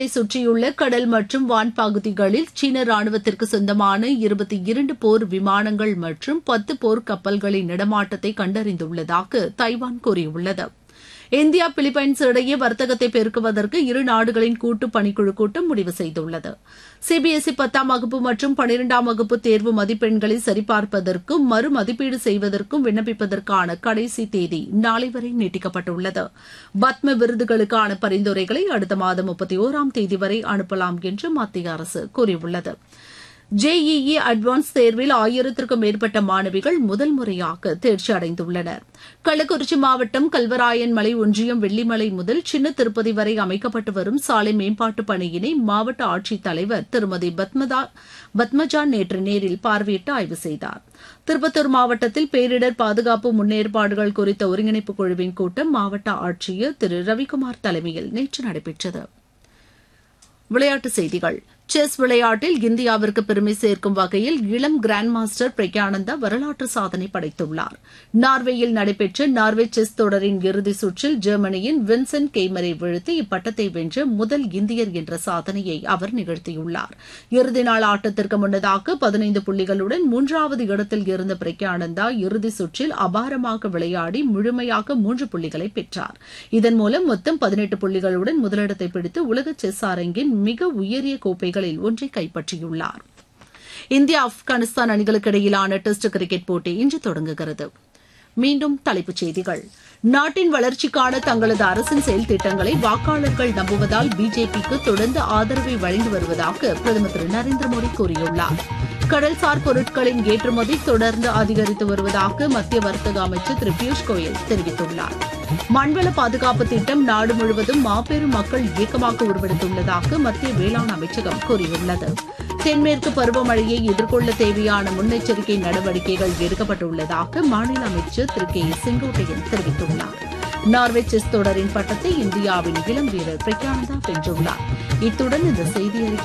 சுற்றியுள்ள கடல் மற்றும் வான் பகுதிகளில் சீன ராணுவத்திற்கு சொந்தமான இருபத்தி இரண்டு போர் விமானங்கள் மற்றும் பத்து போர் கப்பல்களின் நடமாட்டத்தை கண்டறிந்துள்ளதாக தைவான் கூறியுள்ளது இந்தியா பிலிப்பைன்ஸ் இடையே வர்த்தகத்தை பெருக்குவதற்கு இரு நாடுகளின் கூட்டு பணிக்குழு கூட்டம் முடிவு செய்துள்ளது சிபிஎஸ்இ பத்தாம் வகுப்பு மற்றும் பனிரெண்டாம் வகுப்பு தேர்வு மதிப்பெண்களை சரிபார்ப்பதற்கும் மறு மதிப்பீடு செய்வதற்கும் விண்ணப்பிப்பதற்கான கடைசி தேதி நாளை வரை நீட்டிக்கப்பட்டுள்ளது பத்ம விருதுகளுக்கான பரிந்துரைகளை அடுத்த மாதம் முப்பத்தி ஓராம் தேதி வரை அனுப்பலாம் என்று மத்திய அரசு கூறியுள்ளது ஜேஇஇ அட்வான்ஸ் தேர்வில் ஆயிரத்திற்கும் மேற்பட்ட மாணவிகள் முதல் முறையாக தேர்ச்சி அடைந்துள்ளனர் கள்ளக்குறிச்சி மாவட்டம் கல்வராயன் மலை ஒன்றியம் வெள்ளிமலை முதல் சின்ன திருப்பதி வரை அமைக்கப்பட்டு வரும் சாலை மேம்பாட்டு பணியினை மாவட்ட ஆட்சித் தலைவர் திருமதி பத்மதா பத்மஜா நேற்று நேரில் பார்வையிட்டு ஆய்வு செய்தார் திருப்பத்தூர் மாவட்டத்தில் பேரிடர் பாதுகாப்பு முன்னேற்பாடுகள் குறித்த ஒருங்கிணைப்பு குழுவின் கூட்டம் மாவட்ட ஆட்சியர் திரு ரவிக்குமார் தலைமையில் நேற்று நடைபெற்றது விளையாட்டுச் செய்திகள் செஸ் விளையாட்டில் இந்தியாவிற்கு பெருமை சேர்க்கும் வகையில் இளம் கிராண்ட் மாஸ்டர் பிரக்யானந்தா வரலாற்று சாதனை படைத்துள்ளார் நார்வேயில் நடைபெற்ற நார்வே செஸ் தொடரின் இறுதி சுற்றில் ஜெர்மனியின் வின்சென்ட் கெய்மரை வீழ்த்தி இப்பட்டத்தை வென்ற முதல் இந்தியர் என்ற சாதனையை அவர் நிகழ்த்தியுள்ளார் இறுதி நாள் ஆட்டத்திற்கு முன்னதாக பதினைந்து புள்ளிகளுடன் மூன்றாவது இடத்தில் இருந்த பிரக்யானந்தா இறுதி சுற்றில் அபாரமாக விளையாடி முழுமையாக மூன்று புள்ளிகளை பெற்றார் இதன் மூலம் மொத்தம் பதினெட்டு புள்ளிகளுடன் முதலிடத்தை பிடித்து உலக செஸ் அரங்கின் மிக உயரிய கோப்பைகளில் ஒன்றை கைப்பற்றியுள்ளார் இந்தியா ஆப்கானிஸ்தான் அணிகளுக்கு இடையிலான டெஸ்ட் கிரிக்கெட் போட்டி இன்று தொடங்குகிறது மீண்டும் தலைப்புச் செய்திகள் நாட்டின் வளர்ச்சிக்கான தங்களது அரசின் செயல் திட்டங்களை வாக்காளர்கள் நம்புவதால் பிஜேபிக்கு தொடர்ந்து ஆதரவை வழங்கி வருவதாக பிரதமர் திரு நரேந்திர மோடி கூறியுள்ளார் கடல்சார் பொருட்களின் ஏற்றுமதி தொடர்ந்து அதிகரித்து வருவதாக மத்திய வர்த்தக அமைச்சர் திரு பியூஷ் கோயல் தெரிவித்துள்ளார் மண்வள பாதுகாப்பு திட்டம் நாடு முழுவதும் மாபெரும் மக்கள் இயக்கமாக உருவெடுத்துள்ளதாக மத்திய வேளாண் அமைச்சகம் கூறியுள்ளது தென்மேற்கு பருவமழையை எதிர்கொள்ள தேவையான முன்னெச்சரிக்கை நடவடிக்கைகள் எடுக்கப்பட்டுள்ளதாக மாநில அமைச்சர் திரு கே செங்கோட்டையன் தெரிவித்துள்ளார் நார்வே செஸ் தொடரின் பட்டத்தை இந்தியாவின் இளம் வீரர் பிரக்யானந்தா வென்றுள்ளார் இத்துடன் இந்த செய்தி அறிக்கை